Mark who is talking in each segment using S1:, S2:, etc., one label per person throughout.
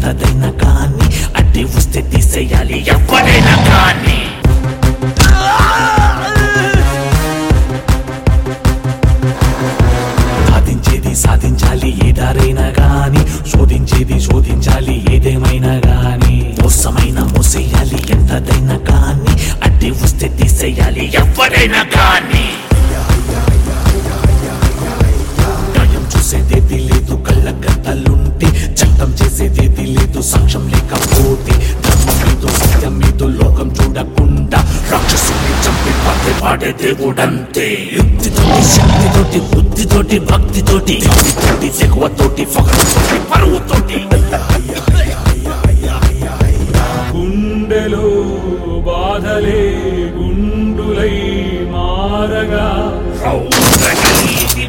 S1: ఎంతదైనా కానీ అడ్డి వస్తే తీసేయాలి ఎవరైనా కానీ సాధించేది సాధించాలి ఏ దారైనా గాని శోధించేది శోధించాలి ఏదేమైనా గాని మోసమైన మోసేయాలి ఎంతదైనా కానీ అడ్డి వస్తే తీసేయాలి ఎవరైనా కానీ న్యాయం చూసేదేది లేదు కళ్ళ గంతలుంటే చట్టం చేసేదేది లేదు సాక్ష్యం లేకపోతే ధర్మం మీద సత్యం మీద లోకం చూడకుండా రాక్షసుని చంపి పాటే పాడే దేవుడంతే యుక్తితోటి శక్తితోటి బుద్ధితోటి భక్తితోటి యుక్తితోటి తెగువతోటి ఫకరుతోటి పరువుతోటి
S2: గుండెలో బాధలే గుండులై మారగా
S1: రౌద్రగీతి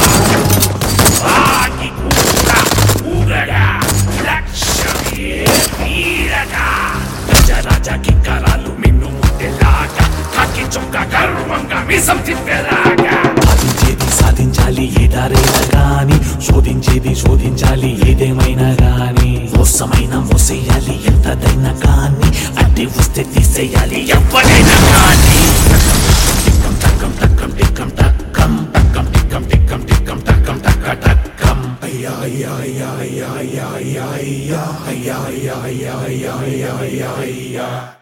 S1: పాటి కూర ఊరగా లక్ష్యమే వీరగా గజరాజ కిక్కరాలు మిన్ను ముట్టెలాగా కాకి చొక్క గర్వంగా మిసం తిప్పెలాగా సాధించేది సాధించాలి ఏ దారైనా గాని శోధించేది శోధించాలి ఏదేమైనా గాని మోసమైన మోసేయాలి ఎంతదైనా కానీ అడ్డి వస్తే తీసేయాలి ఎవరైనా కానీ టిక్కం టక్కం టక్కం టిక్కం టక్కం టక్కం టిక్కం టిక్కం టిక్కం టక్కం టక్క టక్కం అయ్యా అయ్యా అయ్యా అయ్యా అయ్యా అయ్యా అయ్యా అయ్యా అయ్యా అయ్యా అయ్యా అయ్యా అయ్యా